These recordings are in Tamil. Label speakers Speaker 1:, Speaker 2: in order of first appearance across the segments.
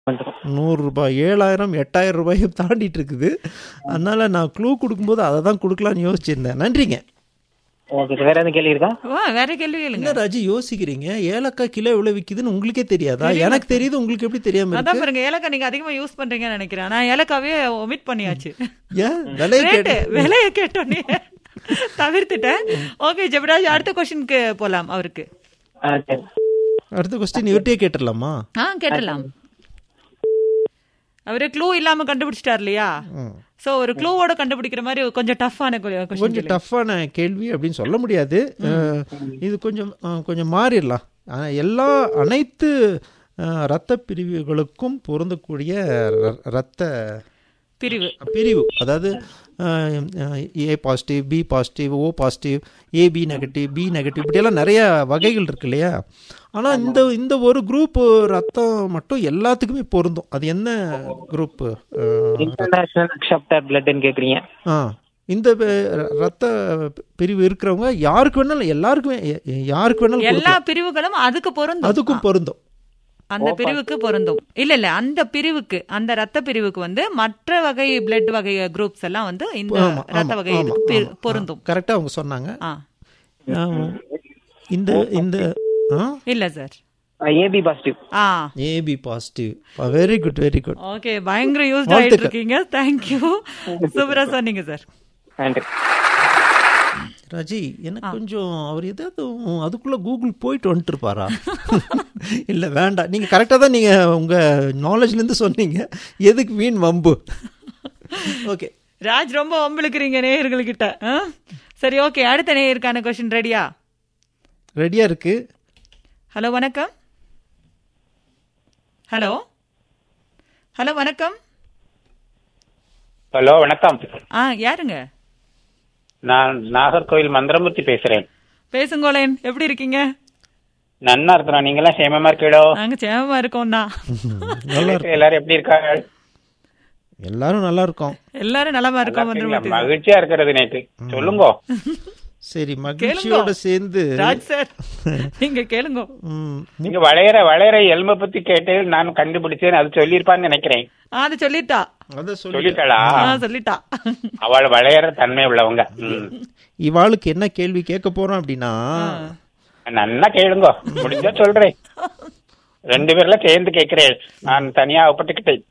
Speaker 1: வந்துடும்
Speaker 2: நூறுரூபா ஏழாயிரம் எட்டாயிரம் ரூபாயும் தாண்டிட்டு இருக்குது அதனால நான் க்ளூ கொடுக்கும்போது அதை தான் கொடுக்கலான்னு யோசிச்சிருந்தேன் நன்றிங்க
Speaker 1: ஓகே சார் வேற எதுவும் கேள்வி இருக்கா
Speaker 3: வா வேற கேள்வி கேளுங்க
Speaker 2: என்ன ராஜி யோசிக்கிறீங்க ஏலக்காய் கிலோ எவ்வளவு விக்குதுன்னு உங்களுக்கே தெரியாதா எனக்கு தெரியுது உங்களுக்கு எப்படி தெரியாம
Speaker 3: அதான்
Speaker 2: இருக்கு
Speaker 3: பாருங்க ஏலக்காய் நீங்க அதிகமா யூஸ் பண்றீங்கன்னு நினைக்கிறேன் நான் ஏலக்காவே ஒமிட் பண்ணியாச்சு
Speaker 2: ஏன் விலையை
Speaker 3: ரேட்டு
Speaker 2: கேட்டு
Speaker 3: விலைய கேட்டோன்னே தவிர்த்துட்டேன் ஓகே ஜெபராஜ் அடுத்த கொஸ்டினுக்கு போலாம் அவருக்கு
Speaker 1: ஆ சரி
Speaker 2: அடுத்த கொஸ்டின் இவர்கிட்டயே கேட்டுடலாமா
Speaker 3: ஆ கேட்டலாம் அவரு க்ளூ இல்லாம கண்டுபிடிச்சிட்டார் இல்லையா சோ ஒரு க்ளூவோட கண்டுபிடிக்கிற மாதிரி கொஞ்சம் டஃப்பான கொஸ்டின்
Speaker 2: கொஞ்சம் டஃப்பான கேள்வி அப்படின்னு சொல்ல முடியாது அஹ், இது கொஞ்சம் அஹ், கொஞ்சம் மாறிடலாம் ஆனா, எல்லா அனைத்து அஹ், இரத்த பிரிவுகளுக்கும் பொருந்தக்கூடிய ர- இரத்த
Speaker 3: பிரிவு
Speaker 2: பிரிவு அதாவது A positive B positive O positive AB negative B negative இப்படியெல்லாம் நிறைய வகைகள் இருக்கு இல்லையா ஆனால் இந்த இந்த ஒரு குரூப் ரத்தம் மட்டும் எல்லாத்துக்குமே பொருந்தும் அது என்ன குரூப்
Speaker 1: இன்டர்நேஷனல் அக்செப்டட் பிளட்னு கேக்குறீங்க
Speaker 2: ஆ இந்த ப- ரத்த பிரிவு இருக்கிறவங்க யாருக்கு வேணாலும் எல்லாருக்குமே எ- எ- யாருக்கு வேணாலும்
Speaker 3: எல்லா பிரிவுகளும் அதுக்கு
Speaker 2: கொடுக்கலாம்.
Speaker 3: பொருந்தும்
Speaker 2: அதுக்கும் பொருந்தும்
Speaker 3: அந்த பிரிவுக்கு பொருந்தும் இல்ல இல்ல அந்த பிரிவுக்கு அந்த ரத்த பிரிவுக்கு வந்து மற்ற வகை பிளட் வகை குரூப்ஸ் எல்லாம் வந்து இந்த
Speaker 2: ஆமா,
Speaker 3: ரத்த
Speaker 2: ஆமா,
Speaker 3: வகை
Speaker 2: ஆமா,
Speaker 3: பி-
Speaker 2: ஆமா.
Speaker 3: பொருந்தும்
Speaker 2: கரெக்டாக அவங்க சொன்னாங்க
Speaker 3: ஆ
Speaker 2: ஆமா. இந்த இந்த
Speaker 3: இல்ல சார்
Speaker 1: ஏபி பாசிட்டிவ்
Speaker 3: ஆ
Speaker 2: AB positive very good very good
Speaker 3: okay பயங்கர யூஸ் ஆயிட்டு
Speaker 2: வாழ்த்துக்கள்.
Speaker 3: இருக்கீங்க தேங்க்யூ சூப்பரா சொன்னீங்க சார்
Speaker 1: நன்றி
Speaker 2: ராஜி எனக்கு கொஞ்சம் அவர் ஏதாவது அதுக்குள்ள கூகுள் போயிட்டு வந்துட்டு இருப்பாரா இல்ல வேண்டாம் நீங்க கரெக்டா தான் நீங்க உங்க நாலேஜ்ல இருந்து சொன்னீங்க எதுக்கு வீண் வம்பு ஓகே
Speaker 3: ராஜ் ரொம்ப வம்பிழுக்கிறீங்க நேயர்கள்கிட்ட ஆ? சரி ஓகே அடுத்த நேயருக்கான கொஸ்டின் ரெடியா
Speaker 2: ரெடியா இருக்கு
Speaker 3: ஹலோ வணக்கம் ஹலோ ஹலோ வணக்கம்
Speaker 4: ஹலோ வணக்கம்
Speaker 3: ஆ யாருங்க
Speaker 4: நான் நாகர்கோவில் மந்திரமூர்த்தி பேசுறேன்
Speaker 3: பேசுங்கோலேன் எப்படி இருக்கீங்க
Speaker 4: நன்னா இருக்கிறோம் நீங்க எல்லாம் சேமமா இருக்கீடோ
Speaker 3: நாங்க சேமமா இருக்கோம்னா
Speaker 2: நல்லா
Speaker 4: எல்லாரும் எப்படி இருக்காங்க
Speaker 2: எல்லாரும் நல்லா இருக்கோம்
Speaker 3: எல்லாரும் நலமா இருக்கோம்
Speaker 4: நல்லா இருக்கீங்களா?
Speaker 3: மந்திரமூர்த்தி
Speaker 4: மகிழ்ச்சியா இருக்கிறது நேற்று சொல்லுங்க
Speaker 2: சரி மகிழ்ச்சியோட சேர்ந்து
Speaker 3: ராஜ் சார் நீங்க கேளுங்க
Speaker 2: ம்,
Speaker 4: நீங்க வளையற வளையற எலும்பை பத்தி கேட்டு நான் கண்டுபிடிச்சேன் அது சொல்லியிருப்பான்னு நினைக்கிறேன்
Speaker 3: ஆ, அது சொல்லிட்டா
Speaker 2: அத சொல்லி
Speaker 4: சொல்லிட்டாளா
Speaker 3: ஆ, சொல்லிட்டா
Speaker 4: அவள் வளையற தன்மை உள்ளவங்க ம்.
Speaker 2: இவாளுக்கு என்ன கேள்வி கேட்க போறோம் அப்படின்னா
Speaker 4: நன்னா கேளுங்க முடிஞ்சா சொல்றேன் ரெண்டு பேர்ல சேர்ந்து கேட்கிறேன் நான் தனியா ஒப்பட்டுக்கிட்டேன்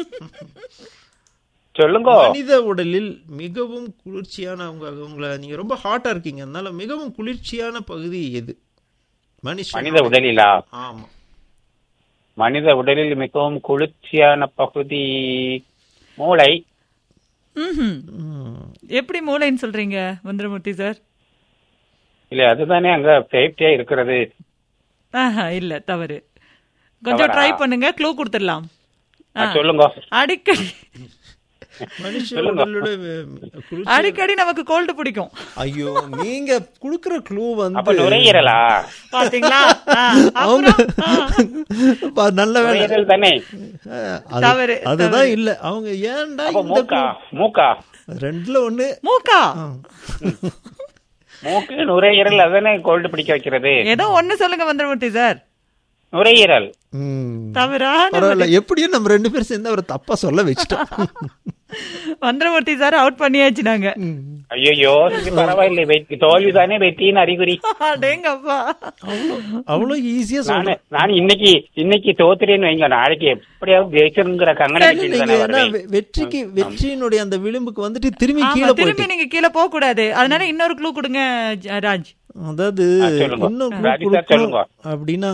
Speaker 4: சொல்லுங்க
Speaker 2: மனித உடலில் மிகவும் குளிர்ச்சியான உங்க உங்களை நீங்க ரொம்ப ஹாட்டா இருக்கீங்க அதனால மிகவும் குளிர்ச்சியான பகுதி எது மனுஷன்
Speaker 4: மனித உடலிலா
Speaker 2: ஆமா
Speaker 4: மனித உடலில் மிகவும் குளிர்ச்சியான பகுதி மூளை
Speaker 3: ம்ஹும்.
Speaker 2: ம்.
Speaker 3: எப்படி மூளைன்னு சொல்றீங்க மந்திரமூர்த்தி சார்
Speaker 4: இல்ல அதுதானே அங்க சேஃப்டியா இருக்கிறது
Speaker 3: ஆஹா இல்ல தவறு கொஞ்சம்
Speaker 4: தவறா?
Speaker 3: ட்ரை பண்ணுங்க க்ளூ கொடுத்துடலாம்
Speaker 4: ஆ, சொல்லுங்க
Speaker 3: அடிக்கடி
Speaker 2: மனுஷ
Speaker 4: சொல்லுங்க.
Speaker 2: உடலோட வே- குளிர்ச்சி
Speaker 3: அடிக்கடி நமக்கு கோல்டு பிடிக்கும்
Speaker 2: ஐயோ நீங்க குடுக்குற க்ளூ
Speaker 4: அப்ப
Speaker 2: வந்து
Speaker 4: நுரையீரலா
Speaker 3: பாத்தீங்களா ஆ,
Speaker 2: அவங்க
Speaker 3: அப்புறம், ஆ.
Speaker 2: பா, நல்ல வேலை
Speaker 4: நுரையீரல் தானே
Speaker 2: அஹ், அது-
Speaker 3: தவறு,
Speaker 2: அதுதான் இல்ல அவங்க ஏன்டா
Speaker 4: அப்ப
Speaker 2: இந்த
Speaker 4: மூக்கா மூக்கா
Speaker 2: clue? ரெண்டுல ஒண்ணு
Speaker 3: மூக்கா
Speaker 2: ஆ.
Speaker 4: மூக்கு நுரையீரல் அதானே கோல்டு பிடிக்க வைக்கிறது
Speaker 3: ஏதோ ஒண்ணு சொல்லுங்க மந்திரமூர்த்தி சார்
Speaker 4: நுரையீரல்
Speaker 2: ம்.
Speaker 3: தவறா
Speaker 2: பரவாயில்ல எப்படியும் நம்ம ரெண்டு பேரும் சேர்ந்து அவரை தப்பா சொல்ல வச்சுட்டோம்
Speaker 3: மந்திரமூர்த்தி சார் அவுட் பண்ணியாச்சு நாங்க
Speaker 4: ஐயோ பரவாயில்லை வெற்றி தோல்வி தானே வெற்றின்னு அறிகுறி
Speaker 3: அடேங்கப்பா
Speaker 2: அவ்வளவு ஈஸியா
Speaker 4: நானு
Speaker 2: சொல்றேன்
Speaker 4: நான் இன்னைக்கு இன்னைக்கு தோத்துறேன்னு வைங்க நாளைக்கு எப்படியாவது ஜெயிச்சிருங்கிற கங்கனை
Speaker 2: இல்ல,
Speaker 4: கட்டிட்டு
Speaker 2: நீங்க
Speaker 4: தானே
Speaker 2: என்ன
Speaker 4: வருவேன்
Speaker 2: வெ- வெற்றிக்கு வெற்றியினுடைய அந்த விளிம்புக்கு வந்துட்டு திரும்பி
Speaker 3: ஆமா,
Speaker 2: கீழே
Speaker 3: திரும்பி
Speaker 2: போயிட்டு
Speaker 3: நீங்க கீழே போக கூடாது அதனால இன்னொரு க்ளூ கொடுங்க ஜ- ராஜ்
Speaker 2: அதாவது
Speaker 4: ஆ, சொல்லுங்க.
Speaker 2: இன்னும் clue
Speaker 4: ராஜி சார்
Speaker 2: கொடுக்கணும்
Speaker 4: சொல்லுங்க.
Speaker 2: அப்படின்னா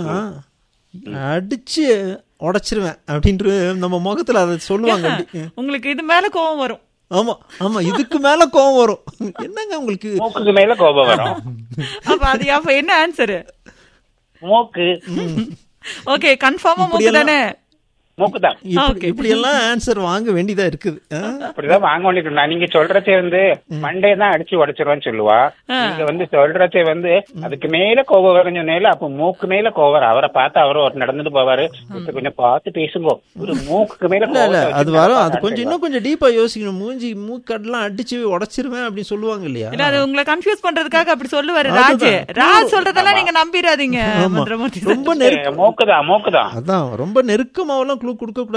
Speaker 2: அடிச்சு உடைச்சிருவேன் அப்படின்ட்டு நம்ம முகத்துல அதை சொல்லுவாங்க அப்படி.
Speaker 3: உங்களுக்கு இது மேல கோவம் வரும்
Speaker 2: ஆமா ஆமா இதுக்கு மேல கோவம் வரும் என்னங்க உங்களுக்கு
Speaker 4: மூக்குக்கு மேல கோபம் வரும்
Speaker 3: அப்ப அது அப்ப என்ன ஆன்சரு
Speaker 4: மூக்கு
Speaker 3: ஓகே கன்ஃபார்மா மூக்கு தானே
Speaker 4: மூக்கு தான்
Speaker 2: இப்படி இப்படி எல்லாம் ஆன்சர் வாங்க வேண்டியதா இருக்குது ஆ?
Speaker 4: அப்படிதான் வாங்க வேண்டியது நான் நீங்க சொல்றதே வந்து மண்டே தான் அடிச்சு உடைச்சிருவேன்னு சொல்லுவா நீங்க வந்து சொல்றதே வந்து அதுக்கு மேல கோபம் வரும் சொன்னேல அப்ப மூக்கு மேல கோபம் வரும். அவரை பார்த்து அவரும் ஒரு நடந்துட்டு போவாரு இப்ப கொஞ்சம் பார்த்து பேசுங்க ஒரு மூக்குக்கு மேல
Speaker 2: இல்ல இல்ல
Speaker 4: கோவத்தை
Speaker 2: அது
Speaker 4: வச்சுட்டு
Speaker 2: வரும் அது
Speaker 4: பார்த்து
Speaker 2: கொஞ்சம் இன்னும் கொஞ்சம் டீப்பா யோசிக்கணும் மூஞ்சி மூக்கடெல்லாம் அடிச்சு உடைச்சிருவேன் அப்படின்னு சொல்லுவாங்க இல்லையா
Speaker 3: இல்ல அது உங்களை கன்ஃபியூஸ் பண்றதுக்காக அப்படி சொல்லுவாரு ராஜ் ராஜ் சொல்றதெல்லாம் நீங்க நம்பிராதீங்க
Speaker 2: ஆமா
Speaker 3: மந்திரமூர்த்தி சார்.
Speaker 2: ரொம்ப நெருக்க
Speaker 4: மூக்குதான் மூக்குதான்
Speaker 2: அதான் ரொம்ப நெருக்கமாவெல்லாம் க்ளூ கொடுக்க கூடாது